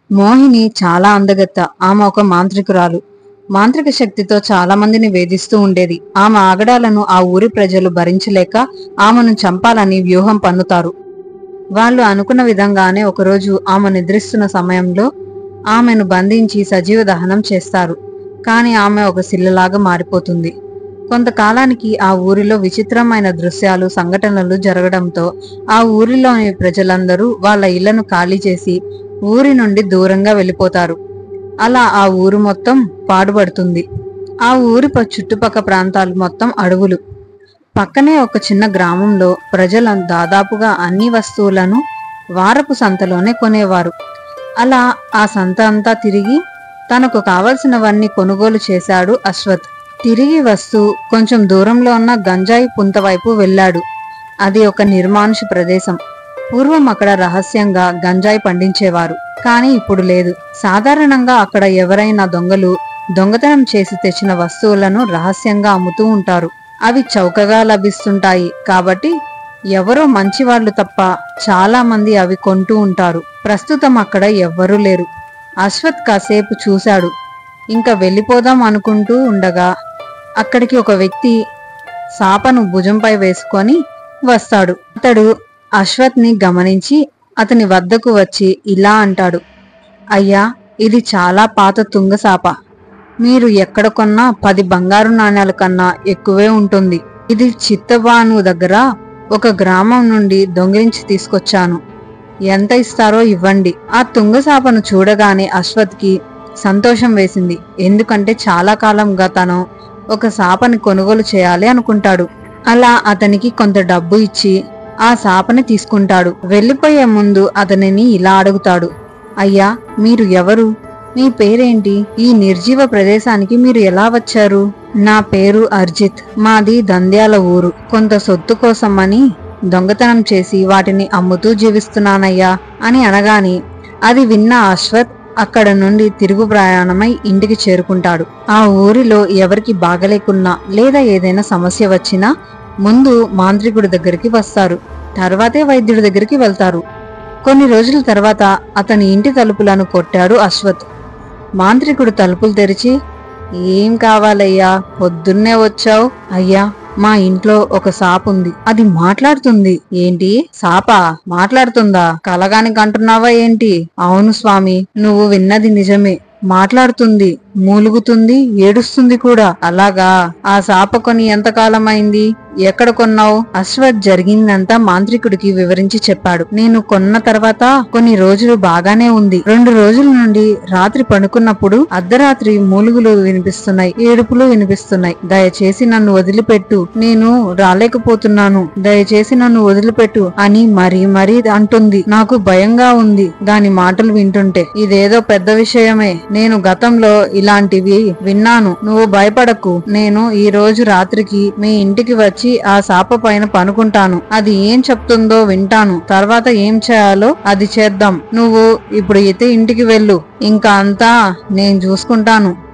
మోహిని చాలా అందగత్త ఆమె ఒక మాంత్రికురాలు మాంత్రిక శక్తితో చాలా మందిని వేధిస్తూ ఉండేది ఆమె ఆగడాలను ఆ ఊరి ప్రజలు భరించలేక ఆమెను చంపాలని వ్యూహం పన్నుతారు వాళ్ళు అనుకున్న విధంగానే ఒకరోజు ఆమె నిద్రిస్తున్న సమయంలో ఆమెను బంధించి సజీవ దహనం చేస్తారు కానీ ఆమె ఒక శిల్లలాగా మారిపోతుంది కొంతకాలానికి ఆ ఊరిలో విచిత్రమైన దృశ్యాలు సంఘటనలు జరగడంతో ఆ ఊరిలోని ప్రజలందరూ వాళ్ళ ఇళ్లను ఖాళీ చేసి ఊరి నుండి దూరంగా వెళ్ళిపోతారు అలా ఆ ఊరు మొత్తం పాడుపడుతుంది ఆ ఊరి ప- చుట్టుపక్క ప్రాంతాలు మొత్తం అడవులు పక్కనే ఒక చిన్న గ్రామంలో ప్రజలు దాదాపుగా అన్ని వస్తువులను వారపు సంతలోనే కొనేవారు అలా ఆ సంత అంతా తిరిగి తనకు కావలసినవన్నీ కొనుగోలు చేశాడు అశ్వత్ తిరిగి వస్తూ కొంచెం దూరంలో ఉన్న గంజాయి పుంత వైపు వెళ్ళాడు అది ఒక నిర్మానుష ప్రదేశం పూర్వం అక్కడ రహస్యంగా గంజాయి పండించేవారు కానీ ఇప్పుడు లేదు సాధారణంగా అక్కడ ఎవరైనా దొంగలు దొంగతనం చేసి తెచ్చిన వస్తువులను రహస్యంగా అమ్ముతూ ఉంటారు అవి చౌకగా లభిస్తుంటాయి కాబట్టి ఎవరో మంచివాళ్లు తప్ప చాలా మంది అవి కొంటూ ఉంటారు ప్రస్తుతం అక్కడ ఎవ్వరూ లేరు అశ్వత్ కాసేపు చూశాడు ఇంకా వెళ్ళిపోదాం అనుకుంటూ ఉండగా అక్కడికి ఒక వ్యక్తి సాపను భుజంపై వేసుకొని వస్తాడు అతడు అశ్వత్ని గమనించి అతని వద్దకు వచ్చి ఇలా అంటాడు అయ్యా ఇది చాలా పాత తుంగ సాప మీరు ఎక్కడ కొన్నా పది బంగారు నాణ్యాల కన్నా ఎక్కువే ఉంటుంది ఇది చిత్తబాను దగ్గర ఒక గ్రామం నుండి దొంగిలించి తీసుకొచ్చాను ఎంత ఇస్తారో ఇవ్వండి ఆ తుంగసాపను చూడగానే అశ్వత్కి సంతోషం వేసింది ఎందుకంటే చాలా కాలంగా తను ఒక సాపని కొనుగోలు చేయాలి అనుకుంటాడు అలా అతనికి కొంత డబ్బు ఇచ్చి ఆ సాపని తీసుకుంటాడు వెళ్ళిపోయే ముందు అతనిని ఇలా అడుగుతాడు అయ్యా మీరు ఎవరు మీ పేరేంటి ఈ నిర్జీవ ప్రదేశానికి మీరు ఎలా వచ్చారు నా పేరు అర్జిత్ మాది దంద్యాల ఊరు కొంత సొత్తు కోసమని దొంగతనం చేసి వాటిని అమ్ముతూ జీవిస్తున్నానయ్యా అని అనగాని అది విన్న అశ్వత్ అక్కడ నుండి తిరుగు ప్రయాణమై ఇంటికి చేరుకుంటాడు ఆ ఊరిలో ఎవరికి బాగలేకున్నా లేదా ఏదైనా సమస్య వచ్చినా ముందు మాంత్రికుడి దగ్గరికి వస్తారు తర్వాతే వైద్యుడి దగ్గరికి వెళ్తారు కొన్ని రోజుల తర్వాత అతని ఇంటి తలుపులను కొట్టాడు అశ్వత్ మాంత్రికుడు తలుపులు తెరిచి ఏం కావాలయ్యా పొద్దున్నే వచ్చావు అయ్యా మా ఇంట్లో ఒక సాప్ ఉంది అది మాట్లాడుతుంది ఏంటి సాపా మాట్లాడుతుందా కలగానికి అంటున్నావా ఏంటి అవును స్వామి నువ్వు విన్నది నిజమే మాట్లాడుతుంది మూలుగుతుంది ఏడుస్తుంది కూడా అలాగా ఆ సాప కొని ఎంతకాలం అయింది ఎక్కడ కొన్నావు అశ్వత్ జరిగిందంతా మాంత్రికుడికి వివరించి చెప్పాడు నేను కొన్న తర్వాత కొన్ని రోజులు బాగానే ఉంది రెండు రోజుల నుండి రాత్రి పడుకున్నప్పుడు అర్ధరాత్రి మూలుగులు వినిపిస్తున్నాయి ఏడుపులు వినిపిస్తున్నాయి దయచేసి నన్ను వదిలిపెట్టు నేను రాలేకపోతున్నాను దయచేసి నన్ను వదిలిపెట్టు అని మరీ మరీ అంటుంది నాకు భయంగా ఉంది దాని మాటలు వింటుంటే ఇదేదో పెద్ద విషయమే నేను గతంలో ఇలాంటివి విన్నాను నువ్వు భయపడకు నేను ఈ రోజు రాత్రికి మీ ఇంటికి వచ్చి ఆ సాప పైన పనుకుంటాను అది ఏం చెప్తుందో వింటాను తర్వాత ఏం చేయాలో అది చేద్దాం నువ్వు ఇప్పుడు అయితే ఇంటికి వెళ్ళు ఇంకా అంతా నేను చూసుకుంటాను